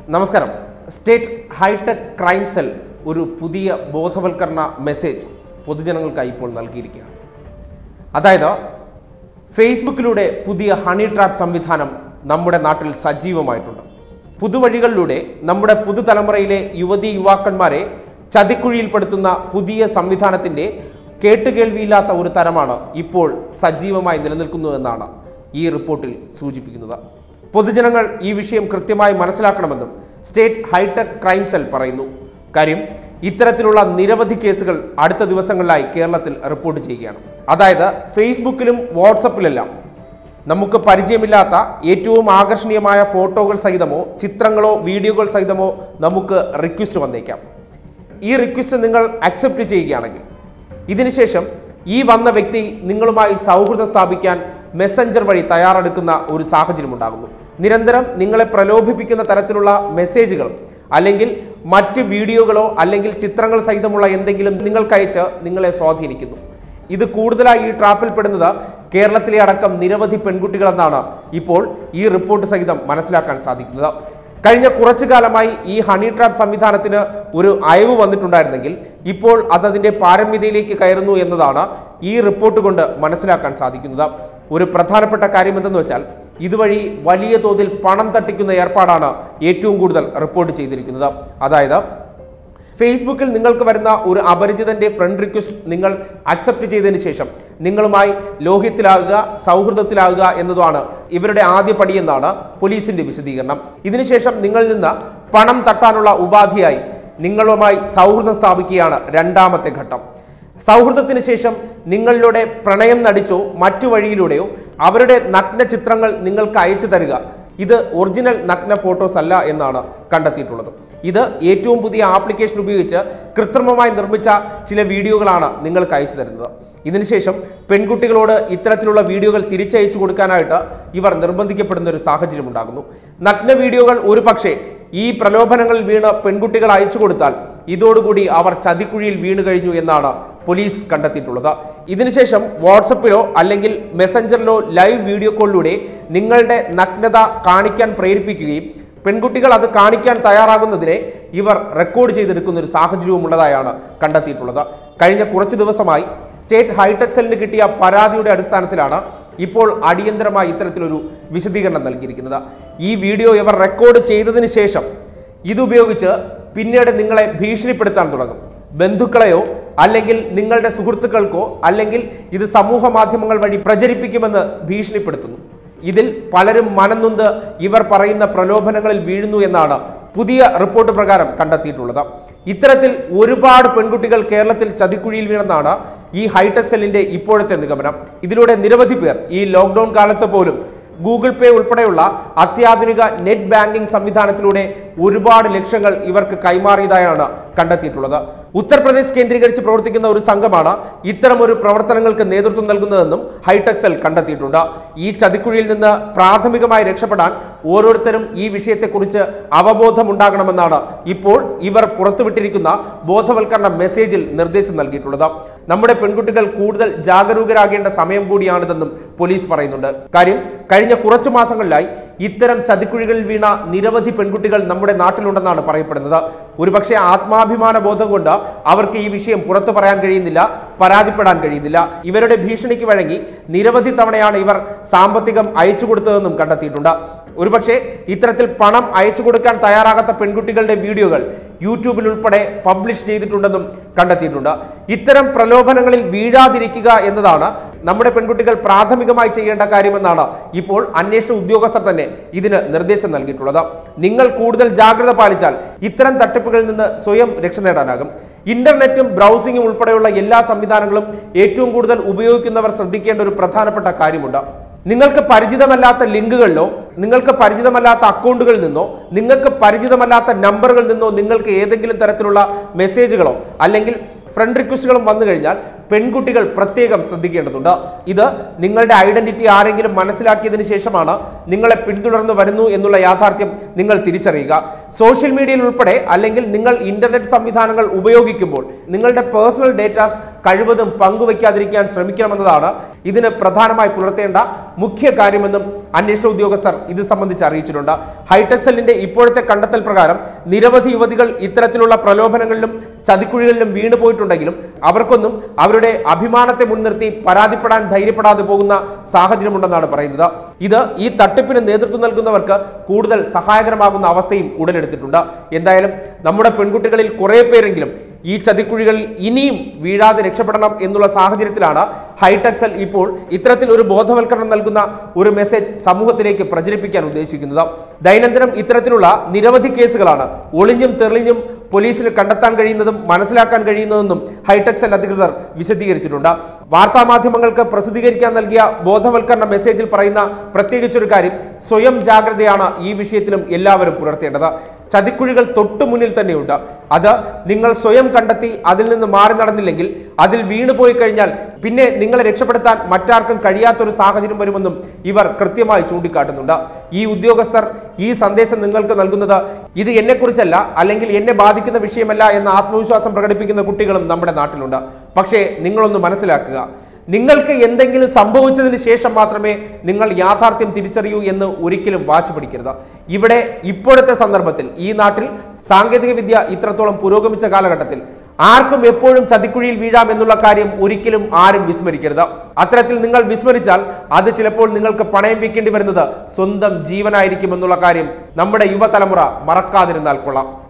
നമസ്കാരം state high tech crime cell ഒരു പുതിയ ബോധവൽക്കരണ മെസ്സേജ് പൊതുജനങ്ങൾക്കായി ഇപ്പോൾ നൽകിയിരിക്കുകയാണ് അതായത് ഫേസ്ബുക്കിലൂടെ പുതിയ ഹണി ട്രാപ്പ് സംവിധാനം നമ്മുടെ നാട്ടിൽ സജീവമായിട്ടുണ്ട് പുതുവഴികളിലൂടെ നമ്മുടെ പുതുതലമുറയിലെ യുവതി യുവാക്കന്മാരെ ചതിക്കുഴിയിൽപ്പെടുത്തുന്ന പുതിയ സംവിധാനത്തിൻ്റെ കേട്ടുകേൾവിയില്ലാത്ത ഒരു തരമാണ് ഇപ്പോൾ സജീവമായി നിലനിൽക്കുന്നതെന്നാണ് ഈ റിപ്പോർട്ടിൽ സൂചിപ്പിക്കുന്നത് പൊതുജനങ്ങൾ ഈ വിഷയം കൃത്യമായി മനസ്സിലാക്കണമെന്നും സ്റ്റേറ്റ് ഹൈടെക് ക്രൈം സെൽ പറയുന്നു കാര്യം ഇത്തരത്തിലുള്ള നിരവധി കേസുകൾ അടുത്ത ദിവസങ്ങളിലായി കേരളത്തിൽ റിപ്പോർട്ട് ചെയ്യുകയാണ് അതായത് ഫേസ്ബുക്കിലും വാട്സപ്പിലെല്ലാം നമുക്ക് പരിചയമില്ലാത്ത ഏറ്റവും ആകർഷണീയമായ ഫോട്ടോകൾ സഹിതമോ ചിത്രങ്ങളോ വീഡിയോകൾ സഹിതമോ നമുക്ക് റിക്വസ്റ്റ് വന്നേക്കാം ഈ റിക്വസ്റ്റ് നിങ്ങൾ അക്സെപ്റ്റ് ചെയ്യുകയാണെങ്കിൽ ഇതിനുശേഷം ഈ വന്ന വ്യക്തി നിങ്ങളുമായി സൗഹൃദം സ്ഥാപിക്കാൻ മെസ്സഞ്ചർ വഴി തയ്യാറെടുക്കുന്ന ഒരു സാഹചര്യം ഉണ്ടാകുന്നു നിരന്തരം നിങ്ങളെ പ്രലോഭിപ്പിക്കുന്ന തരത്തിലുള്ള മെസ്സേജുകൾ അല്ലെങ്കിൽ മറ്റ് വീഡിയോകളോ അല്ലെങ്കിൽ ചിത്രങ്ങൾ സഹിതമുള്ള എന്തെങ്കിലും നിങ്ങൾക്കയച്ച് നിങ്ങളെ സ്വാധീനിക്കുന്നു ഇത് കൂടുതലായി ഈ ട്രാപ്പിൽ പെടുന്നത് കേരളത്തിലെ അടക്കം നിരവധി പെൺകുട്ടികളെന്നാണ് ഇപ്പോൾ ഈ റിപ്പോർട്ട് സഹിതം മനസ്സിലാക്കാൻ സാധിക്കുന്നത് കഴിഞ്ഞ കുറച്ചു കാലമായി ഈ ഹണി ട്രാപ്പ് സംവിധാനത്തിന് ഒരു അയവ് വന്നിട്ടുണ്ടായിരുന്നെങ്കിൽ ഇപ്പോൾ അത് അതിന്റെ പാരമ്യതയിലേക്ക് കയറുന്നു എന്നതാണ് ഈ റിപ്പോർട്ട് കൊണ്ട് മനസ്സിലാക്കാൻ സാധിക്കുന്നത് ഒരു പ്രധാനപ്പെട്ട കാര്യം എന്തെന്ന് വെച്ചാൽ ഇതുവഴി വലിയ തോതിൽ പണം തട്ടിക്കുന്ന ഏർപ്പാടാണ് ഏറ്റവും കൂടുതൽ റിപ്പോർട്ട് ചെയ്തിരിക്കുന്നത് അതായത് ഫേസ്ബുക്കിൽ നിങ്ങൾക്ക് വരുന്ന ഒരു അപരിചിതന്റെ ഫ്രണ്ട് റിക്വസ്റ്റ് നിങ്ങൾ അക്സെപ്റ്റ് ചെയ്തതിന് ശേഷം നിങ്ങളുമായി ലോഹ്യത്തിലാകുക സൗഹൃദത്തിലാകുക എന്നതാണ് ഇവരുടെ ആദ്യ പടിയെന്നാണ് പോലീസിന്റെ വിശദീകരണം ഇതിനുശേഷം നിങ്ങളിൽ നിന്ന് പണം തട്ടാനുള്ള ഉപാധിയായി നിങ്ങളുമായി സൗഹൃദം സ്ഥാപിക്കുകയാണ് രണ്ടാമത്തെ ഘട്ടം സൗഹൃദത്തിന് ശേഷം നിങ്ങളിലൂടെ പ്രണയം നടിച്ചോ മറ്റു വഴിയിലൂടെയോ അവരുടെ നഗ്ന ചിത്രങ്ങൾ നിങ്ങൾക്ക് അയച്ചു തരിക ഇത് ഒറിജിനൽ നഗ്ന ഫോട്ടോസ് അല്ല എന്നാണ് കണ്ടെത്തിയിട്ടുള്ളത് ഇത് ഏറ്റവും പുതിയ ആപ്ലിക്കേഷൻ ഉപയോഗിച്ച് കൃത്രിമമായി നിർമ്മിച്ച ചില വീഡിയോകളാണ് നിങ്ങൾക്ക് അയച്ചു തരുന്നത് ഇതിനുശേഷം പെൺകുട്ടികളോട് ഇത്തരത്തിലുള്ള വീഡിയോകൾ തിരിച്ചയച്ചു കൊടുക്കാനായിട്ട് ഇവർ നിർബന്ധിക്കപ്പെടുന്ന ഒരു സാഹചര്യം ഉണ്ടാകുന്നു നഗ്ന വീഡിയോകൾ ഒരു പക്ഷേ ഈ പ്രലോഭനങ്ങളിൽ വീണ് പെൺകുട്ടികൾ അയച്ചു കൊടുത്താൽ ഇതോടുകൂടി അവർ ചതിക്കുഴിയിൽ വീണു കഴിഞ്ഞു എന്നാണ് പോലീസ് കണ്ടെത്തിയിട്ടുള്ളത് ഇതിനുശേഷം വാട്സപ്പിലോ അല്ലെങ്കിൽ മെസ്സഞ്ചറിലോ ലൈവ് വീഡിയോ കോളിലൂടെ നിങ്ങളുടെ നഗ്നത കാണിക്കാൻ പ്രേരിപ്പിക്കുകയും പെൺകുട്ടികൾ അത് കാണിക്കാൻ തയ്യാറാകുന്നതിനെ ഇവർ റെക്കോർഡ് ചെയ്തെടുക്കുന്ന ഒരു സാഹചര്യവും ഉള്ളതായാണ് കണ്ടെത്തിയിട്ടുള്ളത് കഴിഞ്ഞ കുറച്ച് ദിവസമായി സ്റ്റേറ്റ് ഹൈടെക് സെല്ലിന് കിട്ടിയ പരാതിയുടെ അടിസ്ഥാനത്തിലാണ് ഇപ്പോൾ അടിയന്തരമായി ഇത്തരത്തിലൊരു വിശദീകരണം നൽകിയിരിക്കുന്നത് ഈ വീഡിയോ ഇവർ റെക്കോർഡ് ചെയ്തതിന് ശേഷം ഇതുപയോഗിച്ച് പിന്നീട് നിങ്ങളെ ഭീഷണിപ്പെടുത്താൻ തുടങ്ങും ബന്ധുക്കളെയോ അല്ലെങ്കിൽ നിങ്ങളുടെ സുഹൃത്തുക്കൾക്കോ അല്ലെങ്കിൽ ഇത് സമൂഹ മാധ്യമങ്ങൾ വഴി പ്രചരിപ്പിക്കുമെന്ന് ഭീഷണിപ്പെടുത്തുന്നു ഇതിൽ പലരും മനംനൊന്ത് ഇവർ പറയുന്ന പ്രലോഭനങ്ങളിൽ വീഴുന്നു എന്നാണ് പുതിയ റിപ്പോർട്ട് പ്രകാരം കണ്ടെത്തിയിട്ടുള്ളത് ഇത്തരത്തിൽ ഒരുപാട് പെൺകുട്ടികൾ കേരളത്തിൽ ചതിക്കുഴിയിൽ വീണെന്നാണ് ഈ ഹൈടെക് സെല്ലിന്റെ ഇപ്പോഴത്തെ നിഗമനം ഇതിലൂടെ നിരവധി പേർ ഈ ലോക്ക്ഡൌൺ കാലത്ത് പോലും ഗൂഗിൾ പേ ഉൾപ്പെടെയുള്ള അത്യാധുനിക നെറ്റ് ബാങ്കിംഗ് സംവിധാനത്തിലൂടെ ഒരുപാട് ലക്ഷങ്ങൾ ഇവർക്ക് കൈമാറിയതായാണ് കണ്ടെത്തിയിട്ടുള്ളത് ഉത്തർപ്രദേശ് കേന്ദ്രീകരിച്ച് പ്രവർത്തിക്കുന്ന ഒരു സംഘമാണ് ഇത്തരം ഒരു പ്രവർത്തനങ്ങൾക്ക് നേതൃത്വം നൽകുന്നതെന്നും ഹൈടെക് സെൽ കണ്ടെത്തിയിട്ടുണ്ട് ഈ ചതിക്കുഴിയിൽ നിന്ന് പ്രാഥമികമായി രക്ഷപ്പെടാൻ ഓരോരുത്തരും ഈ വിഷയത്തെക്കുറിച്ച് അവബോധമുണ്ടാകണമെന്നാണ് ഇപ്പോൾ ഇവർ പുറത്തുവിട്ടിരിക്കുന്ന ബോധവൽക്കരണ മെസ്സേജിൽ നിർദ്ദേശം നൽകിയിട്ടുള്ളത് നമ്മുടെ പെൺകുട്ടികൾ കൂടുതൽ ജാഗരൂകരാകേണ്ട സമയം കൂടിയാണിതെന്നും പോലീസ് പറയുന്നുണ്ട് കാര്യം കഴിഞ്ഞ കുറച്ചു മാസങ്ങളിലായി ഇത്തരം ചതിക്കുഴികളിൽ വീണ നിരവധി പെൺകുട്ടികൾ നമ്മുടെ നാട്ടിലുണ്ടെന്നാണ് പറയപ്പെടുന്നത് ഒരുപക്ഷെ ആത്മാഭിമാന ബോധം കൊണ്ട് അവർക്ക് ഈ വിഷയം പുറത്തു പറയാൻ കഴിയുന്നില്ല പരാതിപ്പെടാൻ കഴിയുന്നില്ല ഇവരുടെ ഭീഷണിക്ക് വഴങ്ങി നിരവധി തവണയാണ് ഇവർ സാമ്പത്തികം അയച്ചു കൊടുത്തതെന്നും കണ്ടെത്തിയിട്ടുണ്ട് ഒരുപക്ഷെ ഇത്തരത്തിൽ പണം അയച്ചു കൊടുക്കാൻ തയ്യാറാകാത്ത പെൺകുട്ടികളുടെ വീഡിയോകൾ യൂട്യൂബിൽ ഉൾപ്പെടെ പബ്ലിഷ് ചെയ്തിട്ടുണ്ടെന്നും കണ്ടെത്തിയിട്ടുണ്ട് ഇത്തരം പ്രലോഭനങ്ങളിൽ വീഴാതിരിക്കുക എന്നതാണ് നമ്മുടെ പെൺകുട്ടികൾ പ്രാഥമികമായി ചെയ്യേണ്ട കാര്യമെന്നാണ് ഇപ്പോൾ അന്വേഷണ ഉദ്യോഗസ്ഥർ തന്നെ ഇതിന് നിർദ്ദേശം നൽകിയിട്ടുള്ളത് നിങ്ങൾ കൂടുതൽ ജാഗ്രത പാലിച്ചാൽ ഇത്തരം തട്ടിപ്പുകളിൽ നിന്ന് സ്വയം രക്ഷ നേടാനാകും ഇന്റർനെറ്റും ബ്രൗസിംഗും ഉൾപ്പെടെയുള്ള എല്ലാ സംവിധാനങ്ങളും ഏറ്റവും കൂടുതൽ ഉപയോഗിക്കുന്നവർ ശ്രദ്ധിക്കേണ്ട ഒരു പ്രധാനപ്പെട്ട കാര്യമുണ്ട് നിങ്ങൾക്ക് പരിചിതമല്ലാത്ത ലിങ്കുകളിലോ നിങ്ങൾക്ക് പരിചിതമല്ലാത്ത അക്കൗണ്ടുകളിൽ നിന്നോ നിങ്ങൾക്ക് പരിചിതമല്ലാത്ത നമ്പറുകളിൽ നിന്നോ നിങ്ങൾക്ക് ഏതെങ്കിലും തരത്തിലുള്ള മെസ്സേജുകളോ അല്ലെങ്കിൽ ഫ്രണ്ട് റിക്വസ്റ്റുകളും വന്നു കഴിഞ്ഞാൽ പെൺകുട്ടികൾ പ്രത്യേകം ശ്രദ്ധിക്കേണ്ടതുണ്ട് ഇത് നിങ്ങളുടെ ഐഡന്റിറ്റി ആരെങ്കിലും മനസ്സിലാക്കിയതിനു ശേഷമാണ് നിങ്ങളെ പിന്തുടർന്ന് വരുന്നു എന്നുള്ള യാഥാർത്ഥ്യം നിങ്ങൾ തിരിച്ചറിയുക സോഷ്യൽ മീഡിയയിൽ ഉൾപ്പെടെ അല്ലെങ്കിൽ നിങ്ങൾ ഇന്റർനെറ്റ് സംവിധാനങ്ങൾ ഉപയോഗിക്കുമ്പോൾ നിങ്ങളുടെ പേഴ്സണൽ ഡേറ്റാസ് കഴിവതും പങ്കുവയ്ക്കാതിരിക്കാൻ ശ്രമിക്കണമെന്നതാണ് ഇതിന് പ്രധാനമായി പുലർത്തേണ്ട മുഖ്യ കാര്യമെന്നും അന്വേഷണ ഉദ്യോഗസ്ഥർ ഇത് സംബന്ധിച്ച് അറിയിച്ചിട്ടുണ്ട് ഹൈടെക് സെല്ലിന്റെ ഇപ്പോഴത്തെ കണ്ടെത്തൽ പ്രകാരം നിരവധി യുവതികൾ ഇത്തരത്തിലുള്ള പ്രലോഭനങ്ങളിലും ചതിക്കുഴികളിലും വീണു പോയിട്ടുണ്ടെങ്കിലും അവർക്കൊന്നും അവരുടെ അഭിമാനത്തെ മുൻനിർത്തി പരാതിപ്പെടാൻ ധൈര്യപ്പെടാതെ പോകുന്ന സാഹചര്യമുണ്ടെന്നാണ് പറയുന്നത് ഇത് ഈ തട്ടിപ്പിന് നേതൃത്വം നൽകുന്നവർക്ക് കൂടുതൽ സഹായകരമാകുന്ന അവസ്ഥയും ഉടലെടുത്തിട്ടുണ്ട് എന്തായാലും നമ്മുടെ പെൺകുട്ടികളിൽ കുറെ പേരെങ്കിലും ഈ ചതിക്കുഴികളിൽ ഇനിയും വീഴാതെ രക്ഷപ്പെടണം എന്നുള്ള സാഹചര്യത്തിലാണ് ഹൈടെക്സൽ ഇപ്പോൾ ഇത്തരത്തിൽ ഒരു ബോധവൽക്കരണം നൽകുന്ന ഒരു മെസ്സേജ് സമൂഹത്തിലേക്ക് പ്രചരിപ്പിക്കാൻ ഉദ്ദേശിക്കുന്നത് ദൈനംദിനം ഇത്തരത്തിലുള്ള നിരവധി കേസുകളാണ് ഒളിഞ്ഞും തെളിഞ്ഞും പോലീസിന് കണ്ടെത്താൻ കഴിയുന്നതും മനസ്സിലാക്കാൻ കഴിയുന്നതെന്നും ഹൈടെക്സൽ അധികൃതർ വിശദീകരിച്ചിട്ടുണ്ട് വാർത്താ മാധ്യമങ്ങൾക്ക് പ്രസിദ്ധീകരിക്കാൻ നൽകിയ ബോധവൽക്കരണ മെസ്സേജിൽ പറയുന്ന പ്രത്യേകിച്ചൊരു കാര്യം സ്വയം ജാഗ്രതയാണ് ഈ വിഷയത്തിലും എല്ലാവരും പുലർത്തേണ്ടത് ചതിക്കുഴികൾ തൊട്ടു മുന്നിൽ തന്നെയുണ്ട് അത് നിങ്ങൾ സ്വയം കണ്ടെത്തി അതിൽ നിന്ന് മാറി നടന്നില്ലെങ്കിൽ അതിൽ വീണുപോയി കഴിഞ്ഞാൽ പിന്നെ നിങ്ങളെ രക്ഷപ്പെടുത്താൻ മറ്റാർക്കും കഴിയാത്തൊരു സാഹചര്യം വരുമെന്നും ഇവർ കൃത്യമായി ചൂണ്ടിക്കാട്ടുന്നുണ്ട് ഈ ഉദ്യോഗസ്ഥർ ഈ സന്ദേശം നിങ്ങൾക്ക് നൽകുന്നത് ഇത് എന്നെക്കുറിച്ചല്ല അല്ലെങ്കിൽ എന്നെ ബാധിക്കുന്ന വിഷയമല്ല എന്ന ആത്മവിശ്വാസം പ്രകടിപ്പിക്കുന്ന കുട്ടികളും നമ്മുടെ നാട്ടിലുണ്ട് പക്ഷേ നിങ്ങളൊന്ന് മനസ്സിലാക്കുക നിങ്ങൾക്ക് എന്തെങ്കിലും സംഭവിച്ചതിന് ശേഷം മാത്രമേ നിങ്ങൾ യാഥാർത്ഥ്യം തിരിച്ചറിയൂ എന്ന് ഒരിക്കലും വാശി പിടിക്കരുത് ഇവിടെ ഇപ്പോഴത്തെ സന്ദർഭത്തിൽ ഈ നാട്ടിൽ സാങ്കേതിക വിദ്യ ഇത്രത്തോളം പുരോഗമിച്ച കാലഘട്ടത്തിൽ ആർക്കും എപ്പോഴും ചതിക്കുഴിയിൽ വീഴാം എന്നുള്ള കാര്യം ഒരിക്കലും ആരും വിസ്മരിക്കരുത് അത്തരത്തിൽ നിങ്ങൾ വിസ്മരിച്ചാൽ അത് ചിലപ്പോൾ നിങ്ങൾക്ക് പണയം വെക്കേണ്ടി വരുന്നത് സ്വന്തം ജീവനായിരിക്കും എന്നുള്ള കാര്യം നമ്മുടെ യുവതലമുറ മറക്കാതിരുന്നാൽ കൊള്ളാം